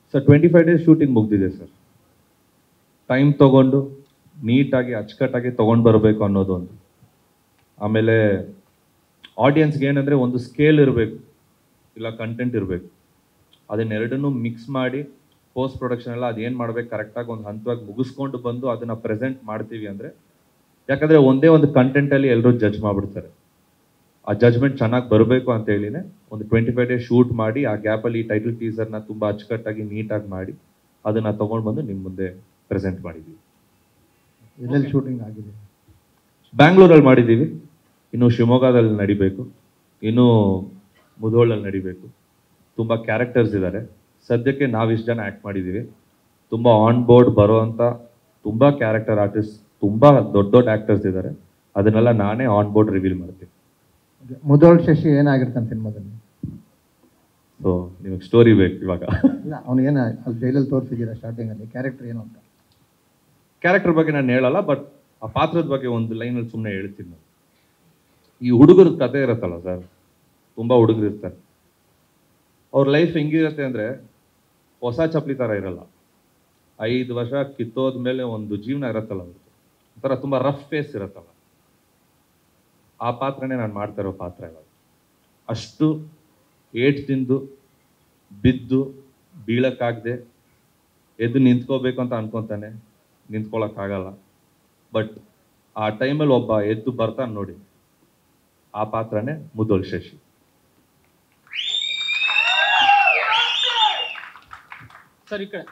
Sir twenty five days shooting ಮುಗ್ದಿದೆ sir time ತಗೊಂಡು ನೀಟಾಗಿ ಅಚ್ಚುಕಟ್ಟಾಗಿ ತೊಗೊಂಡು ಬರಬೇಕು ಅನ್ನೋದು ಒಂದು ಆಮೇಲೆ ಆಡಿಯನ್ಸ್ಗೆ ಏನಂದರೆ ಒಂದು ಸ್ಕೇಲ್ ಇರಬೇಕು ಇಲ್ಲ ಕಂಟೆಂಟ್ ಇರಬೇಕು ಅದನ್ನೆರಡನ್ನೂ ಮಿಕ್ಸ್ ಮಾಡಿ ಪೋಸ್ಟ್ ಪ್ರೊಡಕ್ಷನ್ ಎಲ್ಲ ಅದೇನು ಮಾಡ್ಬೇಕು ಕರೆಕ್ಟಾಗಿ ಒಂದು ಹಂತವಾಗಿ ಮುಗಿಸ್ಕೊಂಡು ಬಂದು ಅದನ್ನು ಪ್ರೆಸೆಂಟ್ ಮಾಡ್ತೀವಿ ಅಂದರೆ ಯಾಕಂದರೆ ಒಂದೇ ಒಂದು ಕಂಟೆಂಟಲ್ಲಿ ಎಲ್ಲರೂ ಜಡ್ಜ್ ಮಾಡಿಬಿಡ್ತಾರೆ ಆ ಜಜ್ಮೆಂಟ್ ಚೆನ್ನಾಗಿ ಬರಬೇಕು ಅಂತ ಹೇಳಿನೇ ಒಂದು ಟ್ವೆಂಟಿ ಫೈವ್ ಡೇಸ್ ಶೂಟ್ ಮಾಡಿ ಆ ಗ್ಯಾಪಲ್ಲಿ ಈ ಟೈಟಲ್ ಟೀಸರ್ನ ತುಂಬ ಅಚ್ಚುಕಟ್ಟಾಗಿ ನೀಟಾಗಿ ಮಾಡಿ ಅದನ್ನು ತೊಗೊಂಡು ಬಂದು ನಿಮ್ಮ ಮುಂದೆ ಪ್ರೆಸೆಂಟ್ ಮಾಡಿದ್ದೀವಿ ಎಲ್ಲೆಲ್ಲಿ ಶೂಟಿಂಗ್ ಆಗಿದೆ ಬ್ಯಾಂಗ್ಳೂರಲ್ಲಿ ಮಾಡಿದ್ದೀವಿ ಇನ್ನು ಶಿವಮೊಗ್ಗದಲ್ಲಿ ನಡಿಬೇಕು ಇನ್ನು ಮುಧೋಳಲ್ಲಿ ನಡಿಬೇಕು ತುಂಬ ಕ್ಯಾರೆಕ್ಟರ್ಸ್ ಇದ್ದಾರೆ ಸದ್ಯಕ್ಕೆ ನಾವಿಷ್ಟು ಜನ ಆ್ಯಕ್ಟ್ ಮಾಡಿದ್ದೀವಿ ತುಂಬ ಆನ್ ಬೋರ್ಡ್ ಬರೋವಂಥ ತುಂಬ ಕ್ಯಾರೆಕ್ಟರ್ ಆರ್ಟಿಸ್ಟ್ ತುಂಬ ದೊಡ್ಡ ದೊಡ್ಡ ಆ್ಯಕ್ಟರ್ಸ್ ಇದ್ದಾರೆ ಅದನ್ನೆಲ್ಲ ನಾನೇ ಆನ್ ಬೋರ್ಡ್ ರಿವೀಲ್ ಮಾಡ್ತೀನಿ ಮುದೋಳ್ ಶಶಿ ಏನಾಗಿರ್ತಾನೆ ಸಿನಿಮಾದಲ್ಲಿ ಸೊ ನಿಮಗೆ ಸ್ಟೋರಿ ಬೇಕು ಇವಾಗ ಇಲ್ಲ ಅವ್ನು ಏನು ಅಲ್ಲಿ ಜೈಲಲ್ಲಿ ತೋರಿಸಿದ್ದೀರಾ ಸ್ಟಾರ್ಟಿಂಗಲ್ಲಿ ಕ್ಯಾರೆಕ್ಟರ್ ಏನು ಅಂತ ಕ್ಯಾರೆಕ್ಟರ್ ಬಗ್ಗೆ ನಾನು ಹೇಳಲ್ಲ ಬಟ್ ಆ ಪಾತ್ರದ ಬಗ್ಗೆ ಒಂದು ಲೈನಲ್ಲಿ ಸುಮ್ಮನೆ ಹೇಳ್ತೀನಿ ನಾನು ಈ ಹುಡುಗರ ಕತೆ ಇರುತ್ತಲ್ಲ ಸರ್ ತುಂಬ ಹುಡುಗರು ಇರ್ತಾರೆ ಅವ್ರ ಲೈಫ್ ಹೆಂಗಿರುತ್ತೆ ಅಂದರೆ ಹೊಸ ಚಪ್ಪಲಿ ಥರ ಇರಲ್ಲ ಐದು ವರ್ಷ ಕಿತ್ತೋದ ಮೇಲೆ ಒಂದು ಜೀವನ ಇರುತ್ತಲ್ಲ ಅವ್ರದ್ದು ಒಂಥರ ತುಂಬ ರಫ್ ಫೇಸ್ ಇರುತ್ತಲ್ಲ ಆ ಪಾತ್ರನೇ ನಾನು ಮಾಡ್ತಾ ಇರೋ ಪಾತ್ರ ಇವಾಗ ಅಷ್ಟು ಏಟ್ ತಿಂದು ಬಿದ್ದು ಬೀಳಕ್ಕಾಗದೆ ಎದ್ದು ನಿಂತ್ಕೋಬೇಕು ಅಂತ ಅನ್ಕೊಂತಾನೆ ನಿಂತ್ಕೊಳ್ಳೋಕ್ಕಾಗಲ್ಲ ಬಟ್ ಆ ಟೈಮಲ್ಲಿ ಒಬ್ಬ ಎದ್ದು ಬರ್ತಾನೆ ನೋಡಿ ಆ ಪಾತ್ರನೇ ಮುದೋಲ್ ಶಶಿ ಸರ್ ಈ ಕಡೆ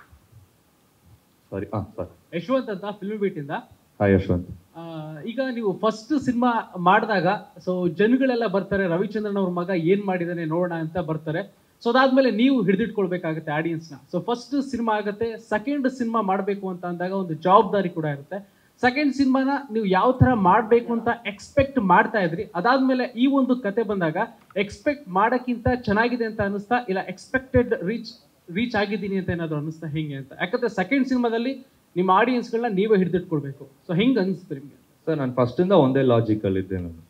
ಸಾರಿ ಹಾಂ ಸರ್ ಯಶವಂತ್ ಅಂತ ಫಿಲ್ಮ್ ಬೀಟಿಂದ ಹಾಯ್ ಯಶವಂತ್ ಆ, ಈಗ ನೀವು ಫಸ್ಟ್ ಸಿನಿಮಾ ಮಾಡಿದಾಗ ಸೊ ಜನಗಳೆಲ್ಲ ಬರ್ತಾರೆ ರವಿಚಂದ್ರನ್ ಅವ್ರ ಮಗ ಏನ್ ಮಾಡಿದಾನೆ ನೋಡೋಣ ಅಂತ ಬರ್ತಾರೆ ಸೊ ಅದಾದ್ಮೇಲೆ ನೀವು ಹಿಡಿದಿಟ್ಕೊಳ್ಬೇಕಾಗುತ್ತೆ ಆಡಿಯನ್ಸ್ನ ಸೊ ಫಸ್ಟ್ ಸಿನಿಮಾ ಆಗುತ್ತೆ ಸೆಕೆಂಡ್ ಸಿನಿಮಾ ಮಾಡಬೇಕು ಅಂತ ಅಂದಾಗ ಒಂದು ಜವಾಬ್ದಾರಿ ಕೂಡ ಇರುತ್ತೆ ಸೆಕೆಂಡ್ ಸಿನಿಮಾನ ನೀವು ಯಾವ ತರ ಮಾಡಬೇಕು ಅಂತ ಎಕ್ಸ್ಪೆಕ್ಟ್ ಮಾಡ್ತಾ ಇದ್ರಿ ಅದಾದ್ಮೇಲೆ ಈ ಒಂದು ಕತೆ ಬಂದಾಗ ಎಕ್ಸ್ಪೆಕ್ಟ್ ಮಾಡೋಕ್ಕಿಂತ ಚೆನ್ನಾಗಿದೆ ಅಂತ ಅನಿಸ್ತಾ ಇಲ್ಲ ಎಕ್ಸ್ಪೆಕ್ಟೆಡ್ ರೀಚ್ ರೀಚ್ ಆಗಿದ್ದೀನಿ ಅಂತ ಏನಾದ್ರು ಅನಿಸ್ತಾ ಹೆಂಗೆ ಅಂತ ಯಾಕಂದ್ರೆ ಸೆಕೆಂಡ್ ಸಿನಿಮಾದಲ್ಲಿ ನಿಮ್ಮ ಆಡಿಯನ್ಸ್ಗಳನ್ನ ನೀವೇ ಹಿಡಿದಿಟ್ಕೊಳ್ಬೇಕು ಸೊ ಹೆಂಗ್ ಅನಿಸ್ತು ನಿಮ್ಗೆ ಸರ್ ನಾನು ಫಸ್ಟಿಂದ ಒಂದೇ ಲಾಜಿಕಲ್ ಇದ್ದೆ ನಾನು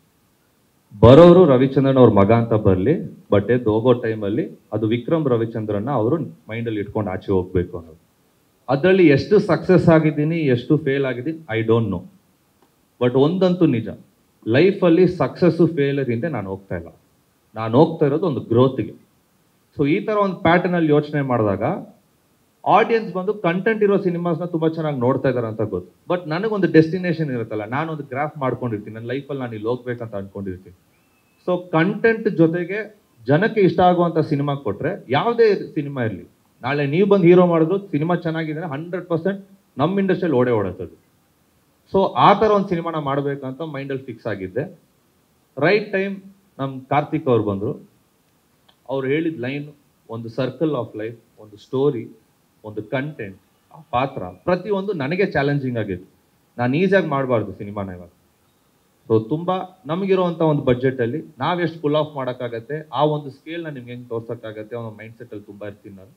ಬರೋರು ರವಿಚಂದ್ರನ್ ಅವ್ರ ಮಗ ಅಂತ ಬರಲಿ ಬಟ್ ಎದ್ದು ಹೋಗೋ ಟೈಮಲ್ಲಿ ಅದು ವಿಕ್ರಮ್ ರವಿಚಂದ್ರನ್ನ ಅವರು ಮೈಂಡಲ್ಲಿ ಇಟ್ಕೊಂಡು ಆಚೆ ಹೋಗ್ಬೇಕು ಅನ್ನೋದು ಅದರಲ್ಲಿ ಎಷ್ಟು ಸಕ್ಸಸ್ ಆಗಿದ್ದೀನಿ ಎಷ್ಟು ಫೇಲ್ ಆಗಿದ್ದೀನಿ ಐ ಡೋಂಟ್ ನೋ ಬಟ್ ಒಂದಂತೂ ನಿಜ ಲೈಫಲ್ಲಿ ಸಕ್ಸಸ್ಸು ಫೇಲರ್ ಹಿಂದೆ ನಾನು ಹೋಗ್ತಾ ಇಲ್ಲ ನಾನು ಹೋಗ್ತಾ ಇರೋದು ಒಂದು ಗ್ರೋತ್ಗೆ ಸೊ ಈ ಥರ ಒಂದು ಪ್ಯಾಟರ್ನಲ್ಲಿ ಯೋಚನೆ ಮಾಡಿದಾಗ ಆಡಿಯನ್ಸ್ ಬಂದು ಕಂಟೆಂಟ್ ಇರೋ ಸಿನಿಮಾಸ್ನ ತುಂಬ ಚೆನ್ನಾಗಿ ನೋಡ್ತಾ ಇದ್ದಾರೆ ಅಂತ ಗೊತ್ತು ಬಟ್ ನನಗೊಂದು ಡೆಸ್ಟಿನೇಷನ್ ಇರುತ್ತಲ್ಲ ನಾನೊಂದು ಗ್ರಾಫ್ ಮಾಡ್ಕೊಂಡಿರ್ತೀನಿ ನನ್ನ ಲೈಫಲ್ಲಿ ನಾನು ಇಲ್ಲಿ ಹೋಗ್ಬೇಕಂತ ಅನ್ಕೊಂಡಿರ್ತೀನಿ ಸೊ ಕಂಟೆಂಟ್ ಜೊತೆಗೆ ಜನಕ್ಕೆ ಇಷ್ಟ ಆಗುವಂಥ ಸಿನಿಮಾ ಕೊಟ್ಟರೆ ಯಾವುದೇ ಸಿನಿಮಾ ಇರಲಿ ನಾಳೆ ನೀವು ಬಂದು ಹೀರೋ ಮಾಡಿದ್ರು ಸಿನಿಮಾ ಚೆನ್ನಾಗಿದೆ ಹಂಡ್ರೆಡ್ ಪರ್ಸೆಂಟ್ ನಮ್ಮ ಇಂಡಸ್ಟ್ರಿಯಲ್ಲಿ ಓಡೇ ಓಡತ್ತದು ಸೊ ಆ ಥರ ಒಂದು ಸಿನಿಮಾನ ಮಾಡಬೇಕಂತ ಮೈಂಡಲ್ಲಿ ಫಿಕ್ಸ್ ಆಗಿದ್ದೆ ರೈಟ್ ಟೈಮ್ ನಮ್ಮ ಕಾರ್ತಿಕ್ ಅವ್ರು ಬಂದರು ಅವ್ರು ಹೇಳಿದ ಲೈನ್ ಒಂದು ಸರ್ಕಲ್ ಆಫ್ ಲೈಫ್ ಒಂದು ಸ್ಟೋರಿ ಒಂದು ಕಂಟೆಂಟ್ ಆ ಪಾತ್ರ ಪ್ರತಿಯೊಂದು ನನಗೆ ಚಾಲೆಂಜಿಂಗ್ ಆಗಿತ್ತು ನಾನು ಈಸಿಯಾಗಿ ಮಾಡಬಾರ್ದು ಸಿನಿಮಾನ ಇವಾಗ ಸೊ ತುಂಬ ನಮಗಿರುವಂಥ ಒಂದು ಬಡ್ಜೆಟಲ್ಲಿ ನಾವೆಷ್ಟು ಫುಲ್ ಆಫ್ ಮಾಡೋಕ್ಕಾಗತ್ತೆ ಆ ಒಂದು ಸ್ಕೇಲ್ನ ನಿಮ್ಗೆ ಹೆಂಗೆ ತೋರ್ಸೋಕ್ಕಾಗತ್ತೆ ಅನ್ನೋ ಮೈಂಡ್ ಸೆಟ್ಟಲ್ಲಿ ತುಂಬ ಇರ್ತೀನಿ ನಾನು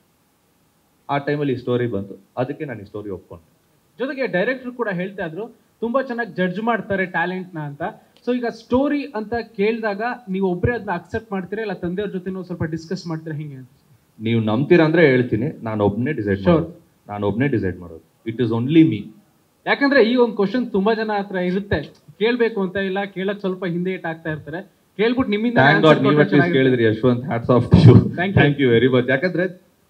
ಆ ಟೈಮಲ್ಲಿ ಈ ಸ್ಟೋರಿ ಬಂತು ಅದಕ್ಕೆ ನಾನು ಈ ಸ್ಟೋರಿ ಒಪ್ಕೊಂಡೆ ಜೊತೆಗೆ ಡೈರೆಕ್ಟರ್ ಕೂಡ ಹೇಳ್ತಾ ಇದ್ರು ತುಂಬಾ ಚೆನ್ನಾಗಿ ಜಡ್ಜ್ ಮಾಡ್ತಾರೆ ಟ್ಯಾಲೆಂಟ್ನ ಅಂತ ಸೊ ಈಗ ಸ್ಟೋರಿ ಅಂತ ಕೇಳಿದಾಗ ನೀವು ಒಬ್ಬರೇ ಅದನ್ನ ಅಕ್ಸೆಪ್ಟ್ ಮಾಡ್ತೀರಾ ಇಲ್ಲ ತಂದೆಯವ್ರ ಜೊತೆ ಸ್ವಲ್ಪ ಡಿಸ್ಕಸ್ ಮಾಡ್ತೀರಾ ಹಿಂಗೆ ಅಂತ ನೀವು ನಂಬ್ತೀರಾ ಅಂದ್ರೆ ಹೇಳ್ತೀನಿ ನಾನು ಒಬ್ಬನೇ ಡಿಸೈಡ್ Sure. ಮಾಡೋದು ನಾನು ಒಬ್ಬನೇ ಡಿಸೈಡ್ ಮಾಡೋದು ಇಟ್ ಇಸ್ ಓನ್ಲಿ ಮೀ ಯಾಕಂದ್ರೆ ಈ ಒಂದು ಕ್ವಶನ್ ತುಂಬಾ ಜನ ಹತ್ರ ಇರುತ್ತೆ ಕೇಳ್ಬೇಕು ಅಂತ ಇಲ್ಲ ಕೇಳಕ್ ಸ್ವಲ್ಪ ಹಿಂದೆ ಇಟ್ ಆಗ್ತಾ ಇರ್ತಾರೆ ಕೇಳ್ಬಿಟ್ಟು ನಿಮ್ಮಿಂದ ಥ್ಯಾಂಕ್ ಗಾಡ್ ನೀವು ಅಟ್ಲೀಸ್ಟ್ ಕೇಳಿದ್ರಿ Yashwant hats off to you Thank you. Thank you very much ಯಾಕಂದ್ರೆ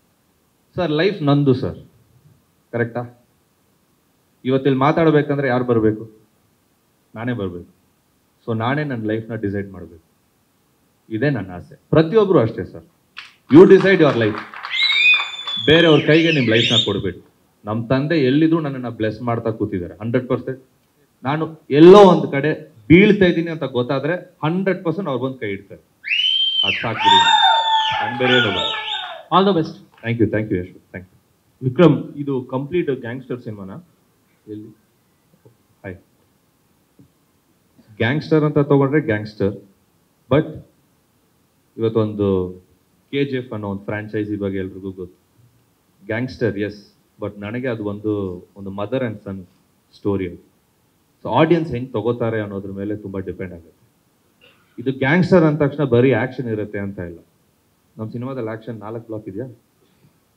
ಸರ್ ಲೈಫ್ ನಂದು ಸರ್ ಕರೆಕ್ಟಾ ಇವತ್ತಿಲ್ಲಿ ಮಾತಾಡಬೇಕಂದ್ರೆ ಯಾರು ಬರಬೇಕು ನಾನೇ ಬರಬೇಕು ಸೊ ನಾನೇ ನನ್ನ ಲೈಫ್ನ ಡಿಸೈಡ್ ಮಾಡಬೇಕು ಇದೇ ನನ್ನ ಆಸೆ ಪ್ರತಿಯೊಬ್ಬರು ಅಷ್ಟೇ sir you decide your life ಬೇರೆಯವ್ರ ಕೈಗೆ ನಿಮ್ಮ ಲೈಫ್ನ ಕೊಡಬೇಡಿ ನಮ್ಮ ತಂದೆ ಎಲ್ಲಿದ್ರು ನನ್ನನ್ನು ಬ್ಲೆಸ್ ಮಾಡ್ತಾ ಕೂತಿದ್ದಾರೆ ಹಂಡ್ರೆಡ್ ಪರ್ಸೆಂಟ್ ನಾನು ಎಲ್ಲೋ ಒಂದು ಕಡೆ ಬೀಳ್ತಾ ಇದ್ದೀನಿ ಅಂತ ಗೊತ್ತಾದ್ರೆ ಹಂಡ್ರೆಡ್ ಪರ್ಸೆಂಟ್ ಅವ್ರು ಬಂದು ಕೈ ಇಡ್ತಾರೆ ಅದು ಸಾಕ್ಬಿಡಿ ನಾನು ಬೇರೆ ಏನೂ all the best thank you thank you Yash thank you Vikram ಇದು ಕಂಪ್ಲೀಟ್ ಗ್ಯಾಂಗ್ಸ್ಟರ್ ಸಿನಿಮಾನ ಎಲ್ಲಿ ಹಾಯ್ ಗ್ಯಾಂಗ್ಸ್ಟರ್ ಅಂತ ತಗೊಂಡ್ರೆ ಗ್ಯಾಂಗ್ಸ್ಟರ್ ಬಟ್ ಇವತ್ತೊಂದು ಕೆ ಜಿ ಎಫ್ ಅನ್ನೋ ಒಂದು ಫ್ರಾಂಚೈಸಿ ಬಗ್ಗೆ ಎಲ್ರಿಗೂ ಗೊತ್ತು ಗ್ಯಾಂಗ್ಸ್ಟರ್ ಎಸ್ ಬಟ್ ನನಗೆ ಅದು ಒಂದು ಒಂದು ಮದರ್ ಆ್ಯಂಡ್ ಸನ್ ಸ್ಟೋರಿ ಅದು ಸೊ ಆಡಿಯನ್ಸ್ ಹೆಂಗೆ ತಗೋತಾರೆ ಅನ್ನೋದ್ರ ಮೇಲೆ ತುಂಬ ಡಿಪೆಂಡ್ ಆಗುತ್ತೆ ಇದು ಗ್ಯಾಂಗ್ಸ್ಟರ್ ಅಂದ ತಕ್ಷಣ ಬರೀ ಆ್ಯಕ್ಷನ್ ಇರುತ್ತೆ ಅಂತ ಇಲ್ಲ ನಮ್ಮ ಸಿನಿಮಾದಲ್ಲಿ ಆ್ಯಕ್ಷನ್ ನಾಲ್ಕು ಬ್ಲಾಕ್ ಇದೆಯಾ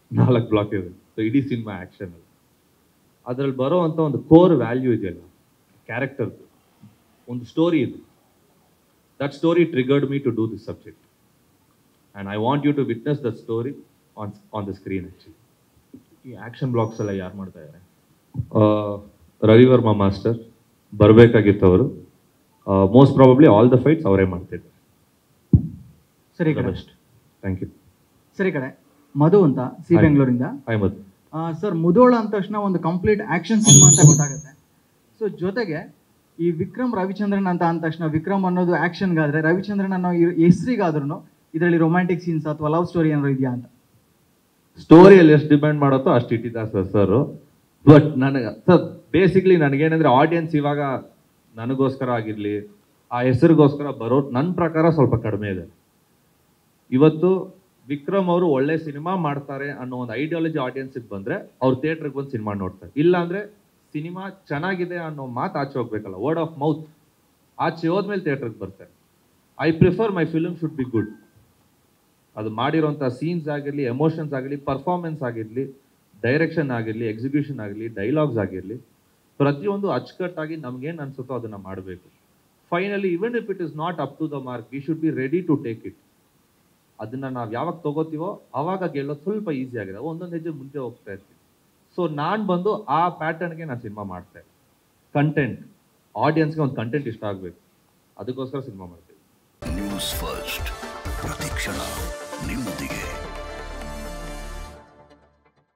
ನಾಲ್ಕು ಬ್ಲಾಕ್ ಇದೆ ಸೊ ಇಡೀ ಸಿನಿಮಾ ಆ್ಯಕ್ಷನ್ ಅಲ್ಲಿ ಅದ್ರಲ್ಲಿ ಬರೋ ಅಂತ ಒಂದು ಕೋರ್ ವ್ಯಾಲ್ಯೂ ಇದೆಯಲ್ಲ ಕ್ಯಾರೆಕ್ಟರ್ ಒಂದು ಸ್ಟೋರಿ ಇದೆ that story triggered me to do this subject and I want you to witness the story on on the screen actually ಈ ಆಕ್ಷನ್ ಬ್ಲಾಕ್ಸ್ ಎಲ್ಲ ಯಾರು ಮಾಡ್ತಾ ಇದ್ದಾರೆ ರವಿವರ್ಮ ಮಾಸ್ಟರ್ ಬರಬೇಕಾಗಿತ್ತು ಅವರು most probably all the fights ಅವರೇ ಮಾಡ್ತಿದ್ದಾರೆ ಸರಿ ಕಡೆ ಬೆಸ್ಟ್ ಥ್ಯಾಂಕ್ ಯು ಸರಿ ಕಡೆ ಮಧು ಅಂತ ಸಿ Hi. ಬೆಂಗಳೂರಿಂದ ಹಾಯ್ ಮದ್ ಸರ್ ಮುದೋಳ ಅಂದ ತಕ್ಷಣ ಒಂದು ಕಂಪ್ಲೀಟ್ ಆಕ್ಷನ್ ಸಿನಿಮಾ ಅಂತ ಗೊತ್ತಾಗುತ್ತೆ ಸೊ ಜೊತೆಗೆ ಈ ವಿಕ್ರಮ್ ರವಿಚಂದ್ರನ್ ಅಂತ ಅಂದ ತಕ್ಷಣ ವಿಕ್ರಮ್ ಅನ್ನೋದು ಆಕ್ಷನ್ಗಾದ್ರೆ ರವಿಚಂದ್ರನ್ ಅನ್ನೋ ಹೆಸರಿಗಾದ್ರೂ ಇದರಲ್ಲಿ ರೊಮ್ಯಾಂಟಿಕ್ ಸೀನ್ಸ್ ಅಥವಾ ಲವ್ ಸ್ಟೋರಿ ಏನಾದ್ರು ಇದೆಯಾ ಅಂತ ಸ್ಟೋರಿಯಲ್ಲಿ ಎಷ್ಟು ಡಿಪೆಂಡ್ ಮಾಡುತ್ತೋ ಅಷ್ಟು ಇಟ್ಟಿದ್ದಾರೆ ಸರ್ ಸರ್ ಬಟ್ ನನಗೆ ಸರ್ ಬೇಸಿಕ್ಲಿ ನನಗೇನಂದ್ರೆ ಆಡಿಯನ್ಸ್ ಇವಾಗ ನನಗೋಸ್ಕರ ಆಗಿರಲಿ ಆ ಹೆಸರಿಗೋಸ್ಕರ ಬರೋ ನನ್ನ ಪ್ರಕಾರ ಸ್ವಲ್ಪ ಕಡಿಮೆ ಇದೆ ಇವತ್ತು ವಿಕ್ರಮ್ ಅವರು ಒಳ್ಳೆ ಸಿನಿಮಾ ಮಾಡ್ತಾರೆ ಅನ್ನೋ ಒಂದು ಐಡಿಯಾಲಜಿ ಆಡಿಯನ್ಸಿಗೆ ಬಂದ್ರೆ ಅವ್ರು ಥಿಯೇಟ್ರಿಗೆ ಬಂದು ಸಿನಿಮಾ ನೋಡ್ತಾರೆ ಇಲ್ಲಾಂದ್ರೆ ಸಿನಿಮಾ ಚೆನ್ನಾಗಿದೆ ಅನ್ನೋ ಮಾತು ಆಚೆ ಹೋಗ್ಬೇಕಲ್ಲ ವರ್ಡ್ ಆಫ್ ಮೌತ್ ಆಚೆ ಹೋದ್ಮೇಲೆ ಥಿಯೇಟ್ರಿಗೆ ಬರ್ತಾರೆ I prefer my film should be good ಅದು ಮಾಡಿರೋಂಥ ಸೀನ್ಸ್ ಆಗಿರಲಿ ಎಮೋಷನ್ಸ್ ಆಗಿರಲಿ ಪರ್ಫಾರ್ಮೆನ್ಸ್ ಆಗಿರಲಿ ಡೈರೆಕ್ಷನ್ ಆಗಿರಲಿ ಎಕ್ಸಿಕ್ಯೂಷನ್ ಆಗಲಿ ಡೈಲಾಗ್ಸ್ ಆಗಿರಲಿ ಪ್ರತಿಯೊಂದು ಅಚ್ಚುಕಟ್ಟಾಗಿ ನಮ್ಗೇನು ಅನ್ಸುತ್ತೋ ಅದನ್ನ ಮಾಡಬೇಕು finally even if it is not up to the mark we should be ready to take it ಅದನ್ನ ನಾವು ಯಾವಾಗ ತಗೋತೀವೋ ಅವಾಗ ಗೆಲ್ಲೋದು ಸ್ವಲ್ಪ ಈಸಿ ಆಗಿದೆ ಒಂದೊಂದು ಹೆಜ್ಜೆ ಮುಂದೆ ಹೋಗ್ತಾ ಇರ್ತೀವಿ ಸೊ ನಾನು ಬಂದು ಆ ಪ್ಯಾಟರ್ನ್ಗೆ ನಾನು ಸಿನಿಮಾ ಮಾಡ್ತಾ ಇದ್ದೆ ಕಂಟೆಂಟ್ ಆಡಿಯನ್ಸ್ಗೆ ಒಂದು ಕಂಟೆಂಟ್ ಇಷ್ಟ ಆಗಬೇಕು ಅದಕ್ಕೋಸ್ಕರ ಸಿನಿಮಾ ಮಾಡ್ತೀವಿ ನ್ಯೂಸ್ ಫಸ್ಟ್ ಪ್ರತಿಕ್ಷಣ ನಿಮ್ಮ